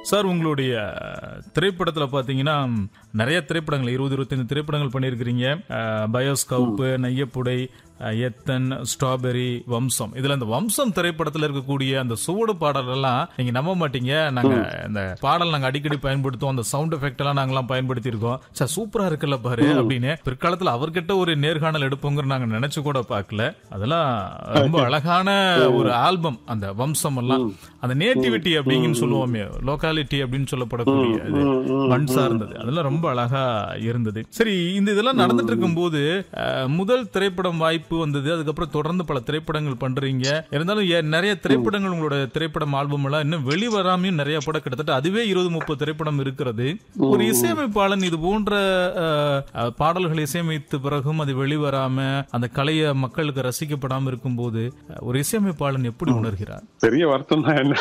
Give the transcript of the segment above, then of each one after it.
Sir உங்களுடைய திரைப்படத்துல பாத்தீங்கன்னா நிறைய திரைப்படங்கள் இருபது இருபத்தைந்து திரைப்படங்கள் பண்ணியிருக்கிறீங்க அஹ், பயோஸ்கோப்பு நையப்புடை அஹ், எத்தன் ஸ்ட்ராபெரி வம்சம் இதுல இந்த வம்சம் திரைப்படத்துல இருக்கக்கூடிய அந்த சுவடு பாடல் எல்லாம் நீங்க நம்ப மாட்டீங்க நாங்க இந்த பாடல் நாங்க அடிக்கடி பயன்படுத்துவோம் அந்த சவுண்ட் எஃபெக்ட் எல்லாம் நாங்கெல்லாம் பயன்படுத்தி இருக்கோம் சார் சூப்பரா இருக்குல்ல பாரு அப்படின்னு பிற்காலத்துல அவர்கிட்ட ஒரு நேர்காணல் எடுப்போங்கிற நாங்க நினைச்சு கூட பார்க்கல அதெல்லாம் ரொம்ப அழகான ஒரு ஆல்பம் அந்த வம்சம் எல்லாம் அந்த நேட்டிவிட்டி அப்படிங்கன்னு சொல்லுவோமே லோகாலிட்டி அப்படின்னு சொல்லப்படக்கூடிய இது மண் சார்ந்தது அதெல்லாம் ரொம்ப அழகா இருந்தது சரி இந்த இதெல்லாம் நடந்துட்டு இருக்கும்போது அஹ், முதல் திரைப்படம் வாய்ப்பு வந்தது அதுக்கப்புறம் தொடர்ந்து பல திரைப்படங்கள் பண்றீங்க இருந்தாலும் ஏ- நிறைய திரைப்படங்கள் உங்களோட திரைப்படம் ஆல்பம் எல்லாம் இன்னும் வெளிவராமையும் நிறைய படம் கிட்டத்தட்ட அதுவே இருபது முப்பது திரைப்படம் இருக்கிறது ஒரு இசையமைப்பாளன் இது போன்ற அஹ், அஹ், பாடல்களை இசையமைத்த பிறகும் அது வெளிவராம அந்த கலையை மக்களுக்கு ரசிக்கப்படாம இருக்கும்போது அஹ், ஒரு இசையமைப்பாளன் எப்படி உணர்கிறார் பெரிய வருத்தம் தான் என்ன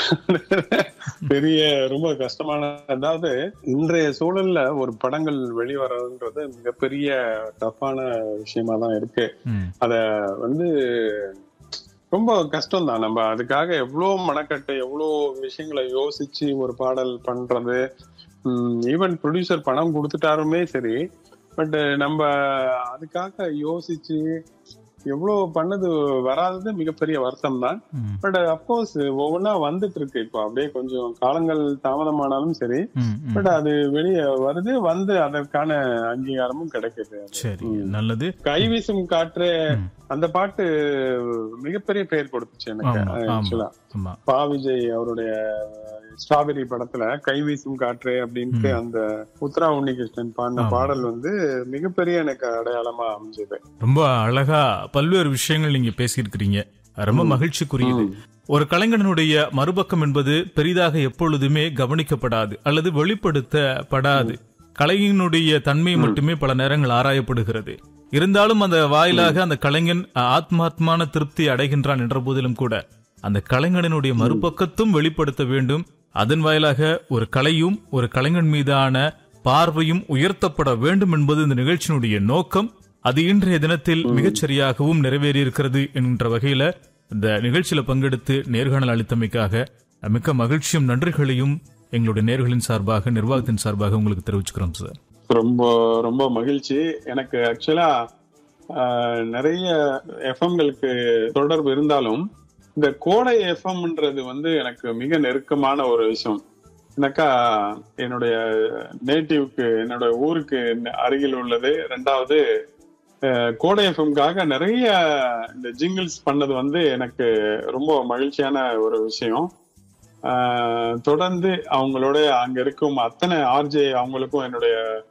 பெரிய ரொம்ப கஷ்டமான அதாவது இன்றைய சூழல்ல ஒரு படங்கள் வெளிவரதுன்றது மிகப்பெரிய டஃப்பான விஷயமா தான் இருக்கு ம், அத வந்து ரொம்ப கஷ்டம் தான் நம்ம அதுக்காக எவ்வளவு மனக்கட்டு எவ்வளவு விஷயங்களை யோசிச்சு ஒரு பாடல் பண்றது ஈவன் ப்ரொடியூசர் பணம் கொடுத்துட்டாருமே சரி பட் நம்ம அதுக்காக யோசிச்சு எவ்வளவு பண்ணது வராதது மிகப்பெரிய வருத்தம் தான் ம், பட் அப்கோர்ஸ் ஒவ்வொன்றா வந்துட்டு இருக்கு இப்போ அப்படியே கொஞ்சம் காலங்கள் தாமதமானாலும் சரி ம், ம். பட் அது வெளியே வருது வந்து அதற்கான அங்கீகாரமும் கிடைக்குது சரி நல்லது கைவீசும் காற்று ம். அந்த பாட்டு மிகப்பெரிய பெயர் கொடுத்துச்சு எனக்கு ஆமா, ஆமா. ஆக்சுவலா ஆமா பா விஜய் அவருடைய ஸ்ட்ராபெரி படத்துல கைவீசும் காற்று அப்படின்ட்டு அந்த உத்ரா உன்னிகிருஷ்ணன் பாடின ஆமா. பாடல் வந்து மிகப்பெரிய எனக்கு அடையாளமா அமைஞ்சது ரொம்ப அழகா பல்வேறு விஷயங்கள் நீங்க பேசியிருக்கிறீங்க ரொம்ப மகிழ்ச்சிக்குரியது ஒரு கலைஞனுடைய மறுபக்கம் என்பது பெரிதாக எப்பொழுதுமே கவனிக்கப்படாது அல்லது வெளிப்படுத்தப்படாது கலைஞனுடைய தன்மை மட்டுமே பல நேரங்கள் ஆராயப்படுகிறது இருந்தாலும் அந்த வாயிலாக அந்த கலைஞன் ஆத்மாத்மான திருப்தி அடைகின்றான் என்ற போதிலும் கூட அந்த கலைஞனுடைய மறுபக்கத்தும் வெளிப்படுத்த வேண்டும் அதன் வாயிலாக ஒரு கலையும் ஒரு கலைஞன் மீதான பார்வையும் உயர்த்தப்பட வேண்டும் என்பது இந்த நிகழ்ச்சியினுடைய நோக்கம் அது இன்றைய தினத்தில் மிகச் சரியாகவும் நிறைவேறியிருக்கிறது என்கின்ற வகையில இந்த நிகழ்ச்சியில பங்கெடுத்து நேர்காணல் அளித்தமைக்காக மிக்க மகிழ்ச்சியும் நன்றிகளையும் எங்களுடைய நேர்களின் சார்பாக நிர்வாகத்தின் சார்பாக உங்களுக்கு தெரிவிச்சுக்கிறோம் சார் ரொம்ப ரொம்ப மகிழ்ச்சி எனக்கு ஆக்சுவலா நிறைய எஃப்எம்களுக்கு தொடர்பு இருந்தாலும் இந்த கோடை எஃப்எம்ன்றது வந்து எனக்கு மிக நெருக்கமான ஒரு விஷயம் எனக்கா என்னுடைய நேட்டிவ்க்கு என்னோட ஊருக்கு அருகில் உள்ளது ரெண்டாவது அஹ், கோடை எஃப்எம்காக நிறைய இந்த ஜிங்கிள்ஸ் பண்ணது வந்து எனக்கு ரொம்ப மகிழ்ச்சியான ஒரு விஷயம் ஆஹ் தொடர்ந்து அவங்களோட அங்க இருக்கும் அத்தனை ஆர்ஜே அவங்களுக்கும் என்னுடைய